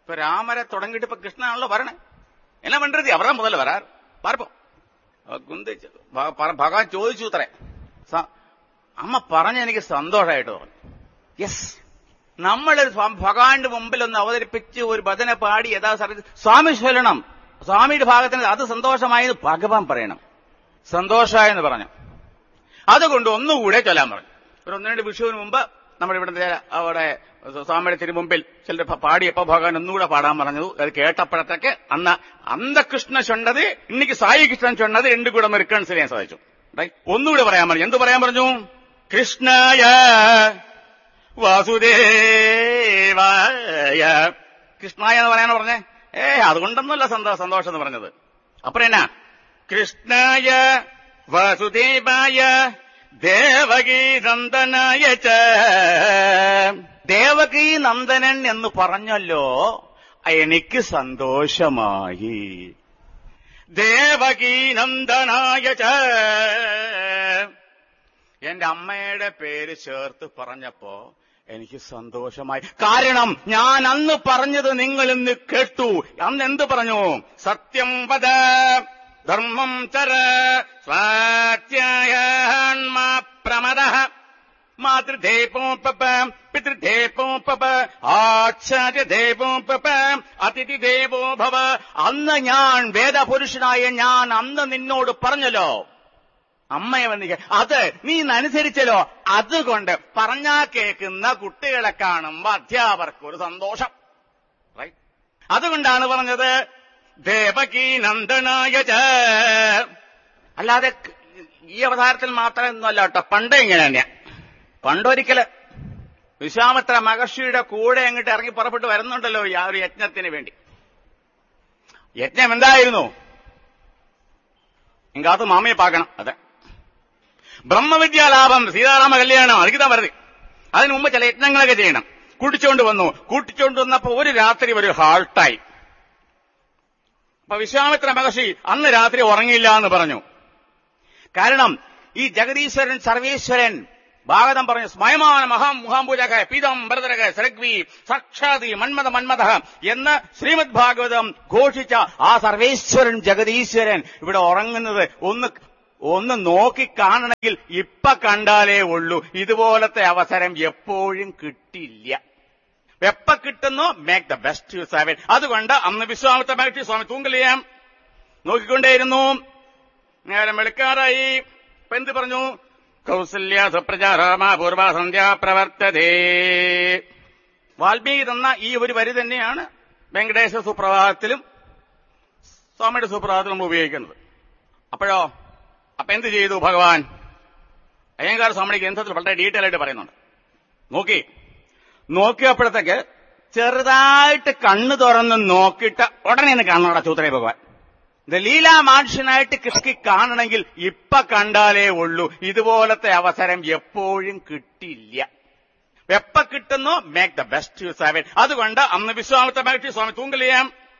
இப்ப ராமரை தொடங்கிட்டு இப்ப கிருஷ்ணனாണല്ലോ வரணே என்ன பண்றது அவர்தான் முதல்ல வரார் பார்ப்போம் കുന്തിച്ച് ഭഗവാൻ ചോദിച്ചു അത്രേ സ- അമ്മ പറഞ്ഞ എനിക്ക് സന്തോഷമായിട്ട് തോന്നി യെസ് നമ്മൾ ഭഗവാന്റെ മുമ്പിൽ ഒന്ന് അവതരിപ്പിച്ച് ഒരു ഭജന പാടി യഥാ സർവീസ് സ്വാമി ചൊല്ലണം സ്വാമിയുടെ ഭാഗത്തിന് അത് സന്തോഷമായെന്ന് ഭഗവാൻ പറയണം സന്തോഷമായെന്ന് പറഞ്ഞു അതുകൊണ്ട് ഒന്നുകൂടെ ചൊല്ലാൻ പറഞ്ഞു ഒരു ഒന്ന് രണ്ട് വിഷുവിന് മുമ്പ് നമ്മുടെ ഇവിടുത്തെ അവിടെ സ്വാമിയുടെ തിരുമുമ്പിൽ ചിലർ പാടിയപ്പോ ഭഗവാൻ ഒന്നുകൂടെ പാടാൻ പറഞ്ഞത് അത് കേട്ടപ്പോഴത്തേക്ക് അന്ന് അന്ത കൃഷ്ണ ചൊണ്ടത് ഇന്നിക്ക് സായി കൃഷ്ണൻ ചൊണ്ടത് രണ്ടു കൂടെ മെറുക്കാൻ ചെയ്യാൻ സാധിച്ചു Right? ഒന്നുകൂടെ പറയാൻ പറഞ്ഞു എന്ത് പറയാൻ പറഞ്ഞു കൃഷ്ണായ വാസുദേവായ കൃഷ്ണായ എന്ന് പറയാനോ പറഞ്ഞേ ഏ അതുകൊണ്ടൊന്നുമല്ല സന്തോഷം സന്തോഷം എന്ന് പറഞ്ഞത് അപ്പുറം എന്നാ കൃഷ്ണായ വാസുദേവായ ദേവകീ നന്ദനായ ച ദേവകീ നന്ദനൻ എന്ന് പറഞ്ഞല്ലോ എനിക്ക് സന്തോഷമായി ദേവകീ നന്ദനായ ച എന്റെ അമ്മയുടെ പേര് ചേർത്ത് പറഞ്ഞപ്പോ എനിക്ക് സന്തോഷമായി കാരണം ഞാൻ അന്ന് പറഞ്ഞത് നിങ്ങൾ ഇന്ന് കേട്ടു അന്ന് എന്ത് പറഞ്ഞു സത്യം വദ ധർമ്മം ചര സ്വാത്യായാത്മാ പ്രമദ മാതൃദേവോപ പിതൃദേവോപ ആചാര്യദേവോപ അതിഥിദേവോ ഭവ അന്ന് ഞാൻ വേദപുരുഷനായ ഞാൻ അന്ന് നിന്നോട് പറഞ്ഞല്ലോ അമ്മയെ വന്നിക്ക അത് നീ ഇന്നനുസരിച്ചല്ലോ അതുകൊണ്ട് പറഞ്ഞാ കേൾക്കുന്ന കുട്ടികളെ കാണുമ്പോ അധ്യാപകർക്ക് ഒരു സന്തോഷം റൈറ്റ് അതുകൊണ്ടാണ് പറഞ്ഞത് ദേവകീ നന്ദനായ ച. അല്ലാതെ ഈ അവതാരത്തിൽ മാത്രമൊന്നുമല്ല കേട്ടോ പണ്ടേ ഇങ്ങനെ തന്നെയാ പണ്ടൊരിക്കല് വിശ്വാമിത്ര മഹർഷിയുടെ കൂടെ അങ്ങോട്ട് ഇറങ്ങി പുറപ്പെട്ട് വരുന്നുണ്ടല്ലോ ഈ ആ ഒരു യജ്ഞത്തിന് വേണ്ടി യജ്ഞം എന്തായിരുന്നു ഇങ്ങാത്ത് മാമയെ പാക്കണം അതെ ബ്രഹ്മവിദ്യാലാഭം സീതാരാമ കല്യാണം അധികം വരുത് അതിനു മുമ്പ് ചില യജ്ഞങ്ങളൊക്കെ ചെയ്യണം കൂട്ടിച്ചോണ്ട് വന്നു കൂട്ടിച്ചോണ്ട് വന്നപ്പോ ഒരു രാത്രി ഒരു ഹാൾട്ടായി അപ്പൊ വിശ്വാമിത്ര മഹർഷി അന്ന് രാത്രി ഉറങ്ങിയില്ല എന്ന് പറഞ്ഞു കാരണം ഈ ജഗദീശ്വരൻ സർവേശ്വരൻ ഭാഗതം പറഞ്ഞു സ്മയമാന മഹാം മുഹാംബുജക പീതം ഭരതരക സരഗ്വി സാക്ഷാതി മന്മത മന്മത എന്ന് ശ്രീമദ് ഭാഗവതം ഘോഷിച്ച ആ സർവേശ്വരൻ ജഗദീശ്വരൻ ഇവിടെ ഉറങ്ങുന്നത് ഒന്ന് ഒന്ന് നോക്കി കാണണമെങ്കിൽ ഇപ്പൊ കണ്ടാലേ ഉള്ളൂ ഇതുപോലത്തെ അവസരം എപ്പോഴും കിട്ടില്ല എപ്പ കിട്ടുന്നു മേക്ക് ദ ബെസ്റ്റ് യൂസ് ആവ് അതുകൊണ്ട് അന്ന് വിശ്വാമിത്ര മഹർഷി സ്വാമി തൂങ്കലിയാം നോക്കിക്കൊണ്ടേയിരുന്നു നേരം വെളുക്കാറായി ഇപ്പൊ എന്ത് പറഞ്ഞു കൗസല്യ സുപ്രചാരാമ പൂർവ സന്ധ്യ പ്രവർത്തതേ വാൽമീകി തന്ന ഈ ഒരു വരി തന്നെയാണ് വെങ്കടേശ സുപ്രഭാതത്തിലും സ്വാമിയുടെ സുപ്രഭാതത്തിലും നമ്മൾ ഉപയോഗിക്കുന്നത് അപ്പോഴോ അപ്പൊ എന്ത് ചെയ്തു ഭഗവാൻ അയ്യങ്കാർ സ്വാമിയുടെ ഗ്രന്ഥത്തിൽ വളരെ ഡീറ്റെയിൽ ആയിട്ട് പറയുന്നുണ്ട് നോക്കി നോക്കിയപ്പോഴത്തേക്ക് ചെറുതായിട്ട് കണ്ണു തുറന്ന് നോക്കിയിട്ട് ഉടനെ ഒന്ന് കണ്ണോട ചൂത്രേ ഭഗവാൻ ഇത് ലീലാമാനുഷ്യനായിട്ട് കൃഷി കാണണമെങ്കിൽ ഇപ്പൊ കണ്ടാലേ ഉള്ളൂ ഇതുപോലത്തെ അവസരം എപ്പോഴും കിട്ടില്ല എപ്പ കിട്ടുന്നു മേക്ക് ദ ബെസ്റ്റ് യൂസ് ആവ് അതുകൊണ്ട് അന്ന് വിശ്വാമിത്ര മഹർഷി സ്വാമി തൂങ്കലിയാം